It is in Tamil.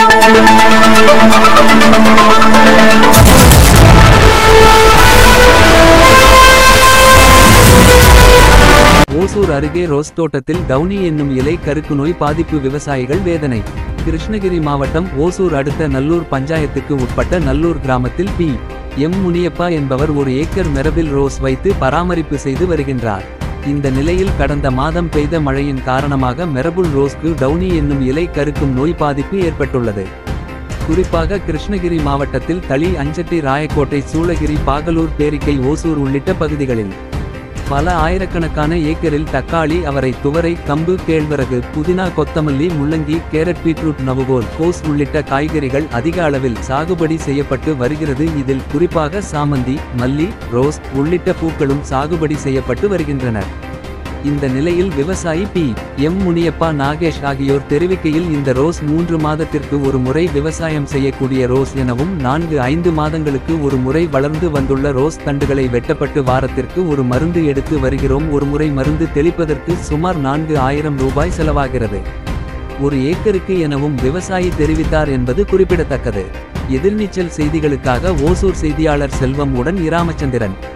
ஓசூர் அருகே ரோஸ் தோட்டத்தில் டவுனி என்னும் இலை கருக்கு நோய் பாதிப்பு விவசாயிகள் வேதனை கிருஷ்ணகிரி மாவட்டம் ஓசூர் அடுத்த நல்லூர் பஞ்சாயத்துக்கு உட்பட்ட நல்லூர் கிராமத்தில் பி எம் முனியப்பா என்பவர் ஒரு ஏக்கர் மெரபில் ரோஸ் வைத்து பராமரிப்பு செய்து வருகின்றார் இந்த நிலையில் கடந்த மாதம் பெய்த மழையின் காரணமாக மெரபுல் ரோஸ்க்கு டவுனி என்னும் இலை கருக்கும் நோய் பாதிப்பு ஏற்பட்டுள்ளது குறிப்பாக கிருஷ்ணகிரி மாவட்டத்தில் தளி அஞ்சட்டி ராயக்கோட்டை சூளகிரி பாகலூர் பேரிக்கை ஓசூர் உள்ளிட்ட பகுதிகளில் பல ஆயிரக்கணக்கான ஏக்கரில் தக்காளி அவரை துவரை கம்பு கேழ்வரகு புதினா கொத்தமல்லி முள்ளங்கி கேரட் பீட்ரூட் நவுகோல் கோஸ் உள்ளிட்ட காய்கறிகள் அதிக அளவில் சாகுபடி செய்யப்பட்டு வருகிறது இதில் குறிப்பாக சாமந்தி மல்லி ரோஸ் உள்ளிட்ட பூக்களும் சாகுபடி செய்யப்பட்டு வருகின்றனர் இந்த நிலையில் விவசாயி பி எம் முனியப்பா நாகேஷ் ஆகியோர் தெரிவிக்கையில் இந்த ரோஸ் மூன்று மாதத்திற்கு ஒரு முறை விவசாயம் செய்யக்கூடிய ரோஸ் எனவும் நான்கு ஐந்து மாதங்களுக்கு ஒரு முறை வளர்ந்து வந்துள்ள ரோஸ் தண்டுகளை வெட்டப்பட்டு வாரத்திற்கு ஒரு மருந்து எடுத்து வருகிறோம் ஒரு முறை மருந்து தெளிப்பதற்கு சுமார் நான்கு ஆயிரம் ரூபாய் செலவாகிறது ஒரு ஏக்கருக்கு எனவும் விவசாயி தெரிவித்தார் என்பது குறிப்பிடத்தக்கது எதிர்நீச்சல் செய்திகளுக்காக ஓசூர் செய்தியாளர் செல்வம் உடன் இராமச்சந்திரன்